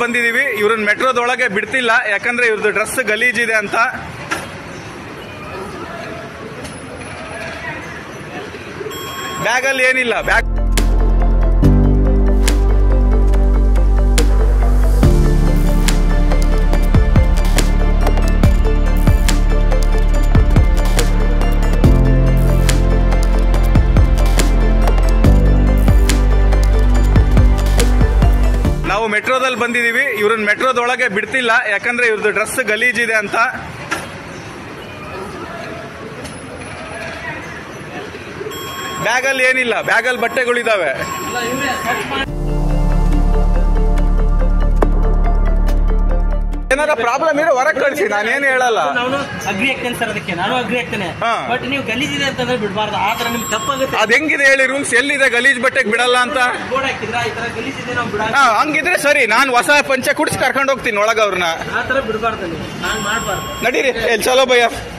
ಬಂದಿದೀವಿ ಇವ್ರನ್ನ ಮೆಟ್ರೋದೊಳಗೆ ಬಿಡ್ತಿಲ್ಲ ಯಾಕಂದ್ರೆ ಇವ್ರದ್ದು ಡ್ರೆಸ್ ಗಲೀಜಿದೆ ಅಂತ ಬ್ಯಾಗಲ್ಲಿ ಏನಿಲ್ಲ ಬ್ಯಾಗ್ ನಾವು ಮೆಟ್ರೋದಲ್ಲಿ ಬಂದಿದೀವಿ ಇವ್ರನ್ನ ಮೆಟ್ರೋದೊಳಗೆ ಬಿಡ್ತಿಲ್ಲ ಯಾಕಂದ್ರೆ ಇವ್ರದ್ದು ಡ್ರೆಸ್ ಗಲೀಜಿದೆ ಅಂತ ಬ್ಯಾಗಲ್ಲಿ ಏನಿಲ್ಲ ಬ್ಯಾಗಲ್ಲಿ ಬಟ್ಟೆಗಳಿದಾವೆ ಏನಾರ ಪ್ರಾಬ್ಲಮ್ ಇರೋ ಹೊರಗೆ ಕಳಿಸಿ ನಾನೇನು ಹೇಳಲ್ಲ ನಾನು ಅಗ್ರಿ ಆಗ್ತೇನೆ ಸರ್ ಅದಕ್ಕೆ ನಾನು ಅಗ್ರಿ ಆಗ್ತೇನೆ ಹಾ. ಬಟ್ ನೀವು ಗಲೀಜಿದೆ ಅಂತಂದ್ರೆ ಬಿಡಬಾರ್ದು ಆ ತರ ನಿಮ್ಗೆ ತಪ್ಪಾಗುತ್ತೆ ಅದ್ ಹೆಂಗಿದೆ ಹೇಳಿ ರೂಲ್ಸ್ ಎಲ್ಲಿದೆ ಗಲೀಜ್ ಬಟ್ಟೆಗೆ ಬಿಡಲ್ಲ ಅಂತ ಬೋರ್ಡ್ ಹಾಕಿದ್ರ ಈ ತರ ಗಲೀಜಿದೆ ನಾವು ಬಿಡ ಹಾ ಹಂಗಿದ್ರೆ ಸರಿ ನಾನು ಹೊಸ ಪಂಚೆ ಕುಡಿಸಿ ಕರ್ಕೊಂಡು ಹೋಗ್ತೀನಿ ಒಳಗ ಅವ್ರನ್ನ ಆ ತರ ಬಿಡಬಾರ್ದು ನೀವು ನಾನು ಮಾಡಬಾರ್ದು ನಡೀರಿ ಎಲ್ಲಿ ಚಲೋ ಭಯ್ಯ